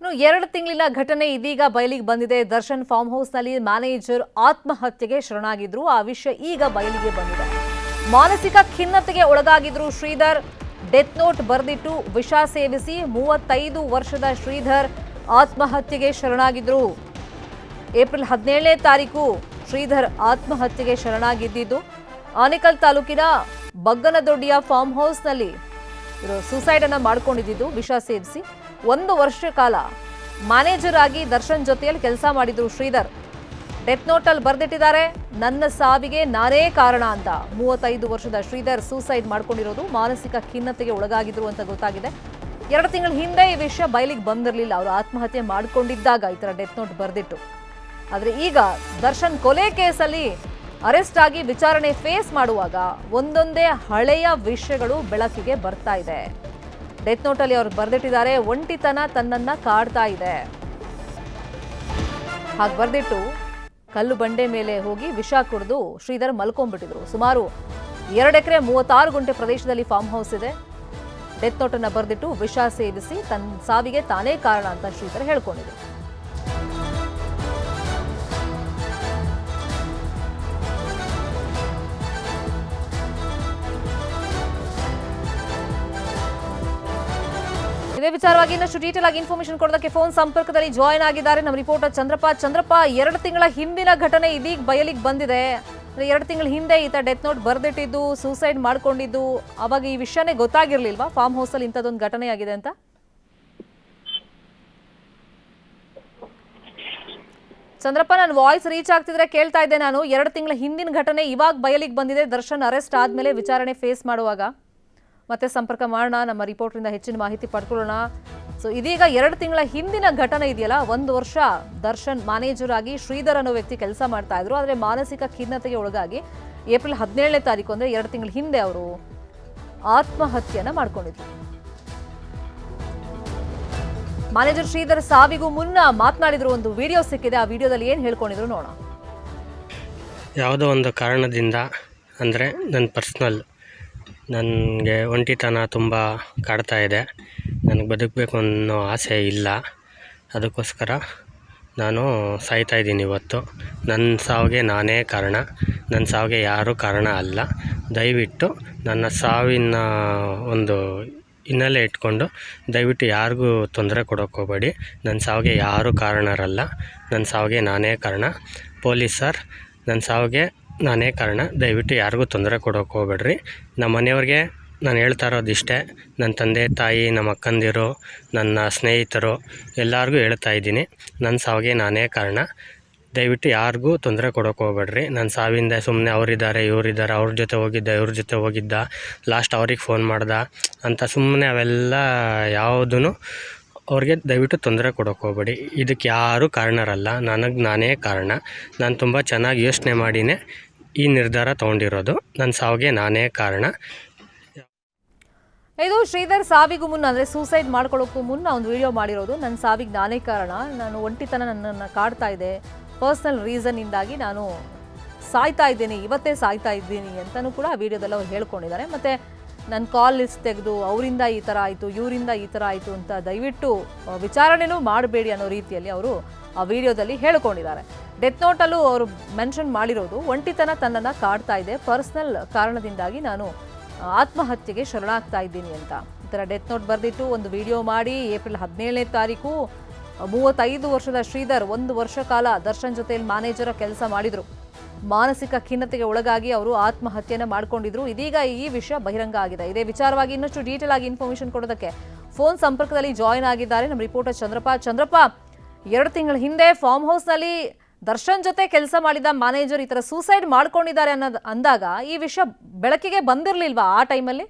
ಇನ್ನು ಎರಡು ತಿಂಗಳಿನ ಘಟನೆ ಇದೀಗ ಬಯಲಿಗೆ ಬಂದಿದೆ ದರ್ಶನ್ ಫಾರ್ಮ್ ಹೌಸ್ನಲ್ಲಿ ಮ್ಯಾನೇಜರ್ ಆತ್ಮಹತ್ಯೆಗೆ ಶರಣಾಗಿದ್ರು ಆ ವಿಷಯ ಈಗ ಬಯಲಿಗೆ ಬಂದಿದೆ ಮಾನಸಿಕ ಖಿನ್ನತೆಗೆ ಒಳಗಾಗಿದ್ರು ಶ್ರೀಧರ್ ಡೆತ್ ನೋಟ್ ಬರೆದಿಟ್ಟು ವಿಷ ಸೇವಿಸಿ ಮೂವತ್ತೈದು ವರ್ಷದ ಶ್ರೀಧರ್ ಆತ್ಮಹತ್ಯೆಗೆ ಶರಣಾಗಿದ್ರು ಏಪ್ರಿಲ್ ಹದಿನೇಳನೇ ತಾರೀಕು ಶ್ರೀಧರ್ ಆತ್ಮಹತ್ಯೆಗೆ ಶರಣಾಗಿದ್ದಿದ್ದು ಆನೇಕಲ್ ತಾಲೂಕಿನ ಬಗ್ಗನದೊಡ್ಡಿಯ ಫಾರ್ಮ್ ಹೌಸ್ನಲ್ಲಿ ಇವರು ಸೂಸೈಡ್ ಅನ್ನ ಮಾಡ್ಕೊಂಡಿದ್ದು ವಿಷ ಸೇವಿಸಿ ಒಂದು ವರ್ಷ ಕಾಲ ಮ್ಯಾನೇಜರ್ ಆಗಿ ದರ್ಶನ್ ಜೊತೆಯಲ್ಲಿ ಕೆಲಸ ಮಾಡಿದ್ರು ಶ್ರೀಧರ್ ಡೆತ್ ನೋಟಲ್ಲಿ ಬರೆದಿಟ್ಟಿದ್ದಾರೆ ನನ್ನ ಸಾವಿಗೆ ನಾನೇ ಕಾರಣ ಅಂತ ಮೂವತ್ತೈದು ವರ್ಷದ ಶ್ರೀಧರ್ ಸೂಸೈಡ್ ಮಾಡ್ಕೊಂಡಿರೋದು ಮಾನಸಿಕ ಖಿನ್ನತೆಗೆ ಒಳಗಾಗಿದ್ರು ಅಂತ ಗೊತ್ತಾಗಿದೆ ಎರಡು ತಿಂಗಳ ಹಿಂದೆ ಈ ವಿಷಯ ಬಯಲಿಗೆ ಬಂದಿರಲಿಲ್ಲ ಅವರು ಆತ್ಮಹತ್ಯೆ ಮಾಡ್ಕೊಂಡಿದ್ದಾಗ ಈ ಥರ ಡೆತ್ ನೋಟ್ ಬರೆದಿಟ್ಟು ಆದರೆ ಈಗ ದರ್ಶನ್ ಕೊಲೆ ಕೇಸಲ್ಲಿ ಅರೆಸ್ಟ್ ಆಗಿ ವಿಚಾರಣೆ ಫೇಸ್ ಮಾಡುವಾಗ ಒಂದೊಂದೇ ಹಳೆಯ ವಿಷಯಗಳು ಬೆಳಕಿಗೆ ಬರ್ತಾ ಇದೆ ಡೆತ್ ನೋಟಲ್ಲಿ ಅವ್ರು ಬರೆದಿಟ್ಟಿದ್ದಾರೆ ಒಂಟಿತನ ತನ್ನನ್ನ ಕಾಡ್ತಾ ಇದೆ ಹಾಗೆ ಬರೆದಿಟ್ಟು ಕಲ್ಲು ಬಂಡೆ ಮೇಲೆ ಹೋಗಿ ವಿಷ ಕುಡಿದು ಶ್ರೀಧರ್ ಮಲ್ಕೊಂಡ್ಬಿಟ್ಟಿದ್ರು ಸುಮಾರು ಎರಡು ಎಕರೆ ಮೂವತ್ತಾರು ಗುಂಟೆ ಪ್ರದೇಶದಲ್ಲಿ ಫಾರ್ಮ್ ಹೌಸ್ ಇದೆ ಡೆತ್ ನೋಟನ್ನು ಬರೆದಿಟ್ಟು ವಿಷ ಸೇವಿಸಿ ತನ್ನ ಸಾವಿಗೆ ತಾನೇ ಕಾರಣ ಅಂತ ಶ್ರೀಧರ್ ಹೇಳ್ಕೊಂಡಿದ್ರು ಇದೇ ವಿಚಾರವಾಗಿ ಇನ್ನಷ್ಟು ಡೀಟೇಲ್ ಆಗಿ ಇನ್ಫಾರ್ಮೇಶನ್ ಕೊಡೋದಕ್ಕೆ ಫೋನ್ ಸಂಪರ್ಕದಲ್ಲಿ ಜಾಯ್ನ್ ಆಗಿದ್ದಾರೆ ನಮ್ಮ ರಿಪೋರ್ಟರ್ ಚಂದ್ರಪ್ಪ ಚಂದ್ರಪ್ಪ ಎರಡು ತಿಂಗಳ ಹಿಂದಿನ ಘಟನೆ ಇದೀಗ ಬಯಲಿಗೆ ಬಂದಿದೆ ಅಂದ್ರೆ ಎರಡು ತಿಂಗಳ ಹಿಂದೆ ಈತ ಡೆತ್ ನೋಟ್ ಬರೆದಿಟ್ಟಿದ್ದು ಸೂಸೈಡ್ ಮಾಡ್ಕೊಂಡಿದ್ದು ಅವಾಗ ಈ ವಿಷಯನೇ ಗೊತ್ತಾಗಿರ್ಲಿಲ್ವಾ ಫಾರ್ಮ್ ಹೌಸಲ್ಲಿ ಇಂಥದ್ದೊಂದು ಘಟನೆ ಆಗಿದೆ ಅಂತ ಚಂದ್ರಪ್ಪ ನನ್ನ ವಾಯ್ಸ್ ರೀಚ್ ಆಗ್ತಿದ್ರೆ ಕೇಳ್ತಾ ಇದ್ದೆ ನಾನು ಎರಡು ತಿಂಗಳ ಹಿಂದಿನ ಘಟನೆ ಇವಾಗ ಬಯಲಿಗೆ ಬಂದಿದೆ ದರ್ಶನ್ ಅರೆಸ್ಟ್ ಆದ್ಮೇಲೆ ವಿಚಾರಣೆ ಫೇಸ್ ಮಾಡುವಾಗ ಮತ್ತೆ ಸಂಪರ್ಕ ಮಾಡೋಣ ನಮ್ಮ ರಿಪೋರ್ಟ್ರಿಂದ ಹೆಚ್ಚಿನ ಮಾಹಿತಿ ಪಡ್ಕೊಳ್ಳೋಣ ಸೊ ಇದೀಗ ಎರಡು ತಿಂಗಳ ಹಿಂದಿನ ಘಟನೆ ಇದೆಯಲ್ಲ ಒಂದು ವರ್ಷ ದರ್ಶನ್ ಮ್ಯಾನೇಜರ್ ಆಗಿ ಶ್ರೀಧರ್ ಅನ್ನೋ ವ್ಯಕ್ತಿ ಕೆಲಸ ಮಾಡ್ತಾ ಇದ್ರು ಆದರೆ ಮಾನಸಿಕ ಖಿನ್ನತೆಗೆ ಒಳಗಾಗಿ ಏಪ್ರಿಲ್ ಹದಿನೇಳನೇ ತಾರೀಕು ಅಂದರೆ ಎರಡು ತಿಂಗಳ ಹಿಂದೆ ಅವರು ಆತ್ಮಹತ್ಯೆಯನ್ನ ಮಾಡ್ಕೊಂಡಿದ್ರು ಮ್ಯಾನೇಜರ್ ಶ್ರೀಧರ್ ಸಾವಿಗೂ ಮುನ್ನ ಮಾತನಾಡಿದ್ರು ಒಂದು ವಿಡಿಯೋ ಸಿಕ್ಕಿದೆ ಆ ವಿಡಿಯೋದಲ್ಲಿ ಏನು ಹೇಳ್ಕೊಂಡಿದ್ರು ನೋಡೋಣ ಯಾವುದೋ ಒಂದು ಕಾರಣದಿಂದ ಅಂದರೆ ನನ್ನ ಪರ್ಸ್ನಲ್ ನನಗೆ ಒಂಟಿತನ ತುಂಬ ಕಾಡ್ತಾ ಇದೆ ನನಗೆ ಬದುಕಬೇಕು ಅನ್ನೋ ಆಸೆ ಇಲ್ಲ ಅದಕ್ಕೋಸ್ಕರ ನಾನು ಸಾಯ್ತಾ ಇದ್ದೀನಿ ಇವತ್ತು ನನ್ನ ಸಾವಿಗೆ ನಾನೇ ಕಾರಣ ನನ್ನ ಸಾವಿಗೆ ಯಾರೂ ಕಾರಣ ಅಲ್ಲ ದಯವಿಟ್ಟು ನನ್ನ ಸಾವಿನ ಒಂದು ಹಿನ್ನೆಲೆ ಇಟ್ಕೊಂಡು ದಯವಿಟ್ಟು ಯಾರಿಗೂ ತೊಂದರೆ ಕೊಡೋಕ್ಕೆ ಹೋಗಬೇಡಿ ನನ್ನ ಸಾವಿಗೆ ಯಾರೂ ಕಾರಣರಲ್ಲ ನನ್ನ ಸಾವಿಗೆ ನಾನೇ ಕಾರಣ ಪೊಲೀಸ್ ಸರ್ ನನ್ನ ಸಾವಿಗೆ ನಾನೇ ಕಾರಣ ದಯವಿಟ್ಟು ಯಾರಿಗೂ ತೊಂದರೆ ಕೊಡೋಕ್ಕೆ ಹೋಗ್ಬೇಡ್ರಿ ನಮ್ಮ ಮನೆಯವ್ರಿಗೆ ನಾನು ಹೇಳ್ತಾ ಇರೋದಿಷ್ಟೇ ನನ್ನ ತಂದೆ ತಾಯಿ ನಮ್ಮ ಅಕ್ಕಂದಿರು ನನ್ನ ಸ್ನೇಹಿತರು ಎಲ್ಲರಿಗೂ ಹೇಳ್ತಾ ಇದ್ದೀನಿ ನನ್ನ ಸಾವಿಗೆ ನಾನೇ ಕಾರಣ ದಯವಿಟ್ಟು ಯಾರಿಗೂ ತೊಂದರೆ ಕೊಡೋಕೆ ಹೋಗ್ಬೇಡ್ರಿ ನನ್ನ ಸಾವಿಂದ ಸುಮ್ಮನೆ ಅವರಿದ್ದಾರೆ ಇವರಿದ್ದಾರೆ ಅವ್ರ ಜೊತೆ ಹೋಗಿದ್ದ ಇವ್ರ ಜೊತೆ ಹೋಗಿದ್ದ ಲಾಸ್ಟ್ ಅವ್ರಿಗೆ ಫೋನ್ ಮಾಡ್ದ ಅಂತ ಸುಮ್ಮನೆ ಅವೆಲ್ಲ ಯಾವುದೂ ಅವ್ರಿಗೆ ದಯವಿಟ್ಟು ತೊಂದರೆ ಕೊಡೋಕೆ ಹೋಗ್ಬೇಡಿ ಇದಕ್ಕೆ ಯಾರೂ ಕಾರಣರಲ್ಲ ನನಗೆ ನಾನೇ ಕಾರಣ ನಾನು ತುಂಬ ಚೆನ್ನಾಗಿ ಯೋಚನೆ ಮಾಡಿನೇ ಈ ನಿರ್ಧಾರ ತೊಗೊಂಡಿರೋದು ನನ್ನ ಸಾವಿಗೆ ನಾನೇ ಕಾರಣ ಇದು ಶ್ರೀಧರ್ ಸಾವಿಗೂ ಮುನ್ನ ಅಂದರೆ ಸೂಸೈಡ್ ಮಾಡ್ಕೊಳ್ಳೋಕ್ಕೂ ಮುನ್ನ ಒಂದು ವಿಡಿಯೋ ಮಾಡಿರೋದು ನನ್ನ ಸಾವಿಗೆ ನಾನೇ ಕಾರಣ ನಾನು ಒಂಟಿತನ ನನ್ನನ್ನು ಕಾಡ್ತಾ ಇದೆ ಪರ್ಸ್ನಲ್ ರೀಸನ್ನಿಂದಾಗಿ ನಾನು ಸಾಯ್ತಾ ಇದ್ದೀನಿ ಇವತ್ತೇ ಸಾಯ್ತಾ ಇದ್ದೀನಿ ಅಂತಲೂ ಕೂಡ ಆ ವಿಡಿಯೋದಲ್ಲಿ ಅವ್ರು ಹೇಳ್ಕೊಂಡಿದ್ದಾರೆ ಮತ್ತು ನನ್ನ ಕಾಲ್ ಲಿಸ್ಟ್ ತೆಗೆದು ಅವರಿಂದ ಈ ಥರ ಆಯಿತು ಇವರಿಂದ ಈ ಥರ ಆಯಿತು ಅಂತ ದಯವಿಟ್ಟು ಆ, ವಿಚಾರಣೆನೂ ಮಾಡಬೇಡಿ ಅನ್ನೋ ರೀತಿಯಲ್ಲಿ ಅವರು ಆ ವಿಡಿಯೋದಲ್ಲಿ ಹೇಳ್ಕೊಂಡಿದ್ದಾರೆ ಡೆತ್ ನೋಟಲ್ಲೂ ಅವರು ಮೆನ್ಷನ್ ಮಾಡಿರೋದು ಒಂಟಿತನ ತನ್ನನ್ನು ಕಾಡ್ತಾ ಇದೆ ಪರ್ಸ್ನಲ್ ಕಾರಣದಿಂದಾಗಿ ನಾನು ಆತ್ಮಹತ್ಯೆಗೆ ಶರಣಾಗ್ತಾ ಇದ್ದೀನಿ ಅಂತ ಈ ಥರ ಡೆತ್ ನೋಟ್ ಬರೆದಿಟ್ಟು ಒಂದು ವಿಡಿಯೋ ಮಾಡಿ ಏಪ್ರಿಲ್ ಹದಿನೇಳನೇ ತಾರೀಕು ಮೂವತ್ತೈದು ವರ್ಷದ ಶ್ರೀಧರ್ ಒಂದು ವರ್ಷ ಕಾಲ ದರ್ಶನ್ ಜೊತೆಯಲ್ಲಿ ಮ್ಯಾನೇಜರ್ ಕೆಲಸ ಮಾಡಿದ್ರು ಮಾನಸಿಕ ಖಿನ್ನತೆಗೆ ಒಳಗಾಗಿ ಅವರು ಆತ್ಮಹತ್ಯೆನ ಮಾಡ್ಕೊಂಡಿದ್ರು ಇದೀಗ ಈ ವಿಷಯ ಬಹಿರಂಗ ಆಗಿದೆ ಇದೇ ವಿಚಾರವಾಗಿ ಇನ್ನಷ್ಟು ಡೀಟೇಲ್ ಆಗಿ ಇನ್ಫಾರ್ಮೇಶನ್ ಕೊಡೋದಕ್ಕೆ ಫೋನ್ ಸಂಪರ್ಕದಲ್ಲಿ ಜಾಯ್ನ್ ಆಗಿದ್ದಾರೆ ನಮ್ಮ ರಿಪೋರ್ಟರ್ ಚಂದ್ರಪ್ಪ ಚಂದ್ರಪ್ಪ ಎರಡು ತಿಂಗಳ ಹಿಂದೆ ಫಾರ್ಮ್ ಹೌಸ್ನಲ್ಲಿ ದರ್ಶನ್ ಜೊತೆ ಕೆಲಸ ಮಾಡಿದ ಮ್ಯಾನೇಜರ್ ಈ ಥರ ಸೂಸೈಡ್ ಮಾಡ್ಕೊಂಡಿದ್ದಾರೆ ಅನ್ನೋದು ಅಂದಾಗ ಈ ವಿಷಯ ಬೆಳಕಿಗೆ ಬಂದಿರಲಿಲ್ವಾ ಆ ಟೈಮಲ್ಲಿ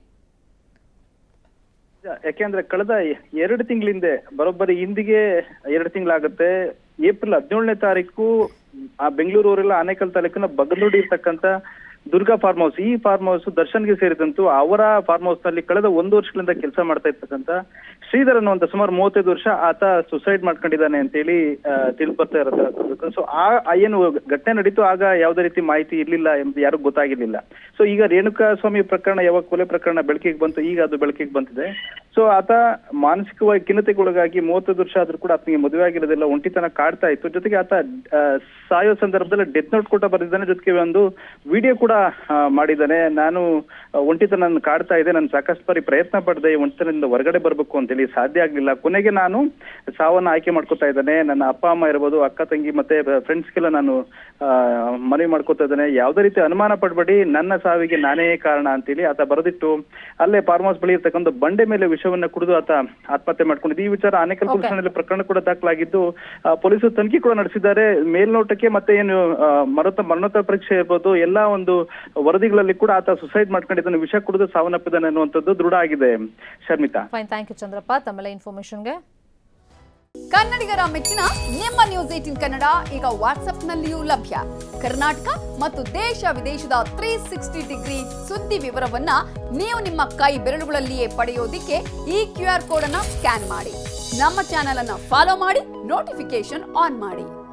ಯಾಕೆಂದ್ರೆ ಕಳೆದ ಎರಡು ತಿಂಗಳ ಹಿಂದೆ ಬರೋಬ್ಬರಿ ಹಿಂದಿಗೆ ಎರಡು ತಿಂಗಳಾಗುತ್ತೆ ಏಪ್ರಿಲ್ ಹದಿನೇಳನೇ ತಾರೀಕು ಆ ಬೆಂಗಳೂರು ಊರೆಲ್ಲ ಆನೇಕಲ್ ತಾಲೂಕಿನ ಬಗಲುಡಿ ಇರ್ತಕ್ಕಂತ ದುರ್ಗಾ ಫಾರ್ಮ್ ಹೌಸ್ ಈ ಫಾರ್ಮ್ ಹೌಸ್ ದರ್ಶನ್ಗೆ ಸೇರಿದಂತು ಅವರ ಫಾರ್ಮ್ ಹೌಸ್ ನಲ್ಲಿ ಕಳೆದ ಒಂದು ವರ್ಷಗಳಿಂದ ಕೆಲಸ ಮಾಡ್ತಾ ಇರ್ತಕ್ಕಂತ ಶ್ರೀಧರ್ ಅನ್ನುವಂತ ಸುಮಾರು ಮೂವತ್ತೈದು ವರ್ಷ ಆತ ಸುಸೈಡ್ ಮಾಡ್ಕೊಂಡಿದ್ದಾನೆ ಅಂತೇಳಿ ತಿಳಿದು ಬರ್ತಾ ಇರುತ್ತೆ ಸೊ ಆ ಆ ಏನು ಘಟನೆ ನಡೀತು ಆಗ ಯಾವುದೇ ರೀತಿ ಮಾಹಿತಿ ಇರ್ಲಿಲ್ಲ ಎಂಬುದು ಯಾರಿಗೂ ಗೊತ್ತಾಗಿರ್ಲಿಲ್ಲ ಸೊ ಈಗ ರೇಣುಕಾ ಸ್ವಾಮಿ ಪ್ರಕರಣ ಯಾವಾಗ ಕೊಲೆ ಪ್ರಕರಣ ಬೆಳಕಿಗೆ ಬಂತು ಈಗ ಅದು ಬೆಳಕಿಗೆ ಬಂದಿದೆ ಸೊ ಆತ ಮಾನಸಿಕವಾಗಿ ಖಿನ್ನತೆಗೊಳಗಾಗಿ ಮೂವತ್ತೈದು ವರ್ಷ ಆದ್ರೂ ಕೂಡ ಆತನಿಗೆ ಮದುವೆ ಆಗಿರೋದಿಲ್ಲ ಒಂಟಿತನ ಕಾಡ್ತಾ ಇತ್ತು ಜೊತೆಗೆ ಆತ ಆ, ಸಾಯೋ ಸಂದರ್ಭದಲ್ಲಿ ಡೆತ್ ನೋಟ್ ಕೂಡ ಬರೆದಿದ್ದಾನೆ ಜೊತೆಗೆ ಒಂದು ವಿಡಿಯೋ ಕೂಡ ಆ, ಮಾಡಿದ್ದಾನೆ ನಾನು ಆ, ಒಂಟಿತನ ಕಾಡ್ತಾ ಇದೆ ನಾನು ಸಾಕಷ್ಟು ಬಾರಿ ಪ್ರಯತ್ನ ಪಡೆದೆ ಈ ಒಂಟಿತನದಿಂದ ಹೊರಗಡೆ ಬರ್ಬೇಕು ಅಂತೇಳಿ ಸಾಧ್ಯ ಆಗ್ಲಿಲ್ಲ ಕೊನೆಗೆ ನಾನು ಸಾವನ್ನ ಆಯ್ಕೆ ಮಾಡ್ಕೊತಾ ಇದ್ದಾನೆ ನನ್ನ ಅಪ್ಪ ಅಮ್ಮ ಇರ್ಬೋದು ಅಕ್ಕ ತಂಗಿ ಮತ್ತೆ ಫ್ರೆಂಡ್ಸ್ಗೆಲ್ಲ ನಾನು ಆ, ಮನವಿ ಮಾಡ್ಕೊತಾ ಇದ್ದಾನೆ ಯಾವುದೇ ರೀತಿ ಅನುಮಾನ ಪಡ್ಬೇಡಿ ನನ್ನ ಸಾವಿಗೆ ನಾನೇ ಕಾರಣ ಅಂತೇಳಿ ಆತ ಬರೆದಿಟ್ಟು ಅಲ್ಲೇ ಫಾರ್ಮ್ ಹೌಸ್ ಬಳಿ ಇರ್ತಕ್ಕಂಥ ಬಂಡೆ ಮೇಲೆ ವಿಷವನ್ನ ಕುಡಿದು ಆತ ಆತ್ಮಹತ್ಯೆ ಮಾಡ್ಕೊಂಡಿದ್ದು ಈ ವಿಚಾರ ಆನೇಕಲ್ ಪೊಲೀಸ್ ಠಾಣೆಯಲ್ಲಿ ಪ್ರಕರಣ ಕೂಡ ದಾಖಲಾಗಿದ್ದು ಆ, ಪೊಲೀಸರು ತನಿಖೆ ಕೂಡ ನಡೆಸಿದ್ದಾರೆ ಮೇಲ್ನೋಟಕ್ಕೆ ಮತ್ತೆ ಏನು ಆ, ಮರತ ಮರಣೋತ್ತರ ಪರೀಕ್ಷೆ ಇರ್ಬೋದು ಎಲ್ಲಾ ಒಂದು ವರದಿಗಳಲ್ಲಿ ಕೂಡ ಆತ ಸುಸೈಡ್ ಮಾಡ್ಕೊಂಡಿದ್ದಾನೆ ವಿಷ ಕುಡಿದು ಸಾವನ್ನಪ್ಪಿದ್ದಾನೆ ಅನ್ನುವಂಥದ್ದು ದೃಢ ಆಗಿದೆ Sharmitha fine thank you Chandrappa ತಮ್ಮೆಲ್ಲ ಇನ್ಫಾರ್ಮೇಶನ್ಗೆ ಕನ್ನಡಿಗರ ಮೆಚ್ಚಿನ ನಿಮ್ಮ ನ್ಯೂಸ್ ಏಟಿನ್ ಕನ್ನಡ ಈಗ ವಾಟ್ಸ್ಆಪ್ನಲ್ಲಿಯೂ ಲಭ್ಯ ಕರ್ನಾಟಕ ಮತ್ತು ದೇಶ ವಿದೇಶದ ತ್ರೀ ಸಿಕ್ಸ್ಟಿ ಡಿಗ್ರಿ ಸುದ್ದಿ ವಿವರವನ್ನ ನೀವು ನಿಮ್ಮ ಕೈ ಬೆರಳುಗಳಲ್ಲಿಯೇ ಪಡೆಯೋದಿಕ್ಕೆ ಈ ಕ್ಯೂ ಆರ್ ಕೋಡ್ ಅನ್ನ ಸ್ಕ್ಯಾನ್ ಮಾಡಿ ನಮ್ಮ ಚಾನೆಲ್ ಅನ್ನ ಫಾಲೋ ಮಾಡಿ ನೋಟಿಫಿಕೇಶನ್ ಆನ್ ಮಾಡಿ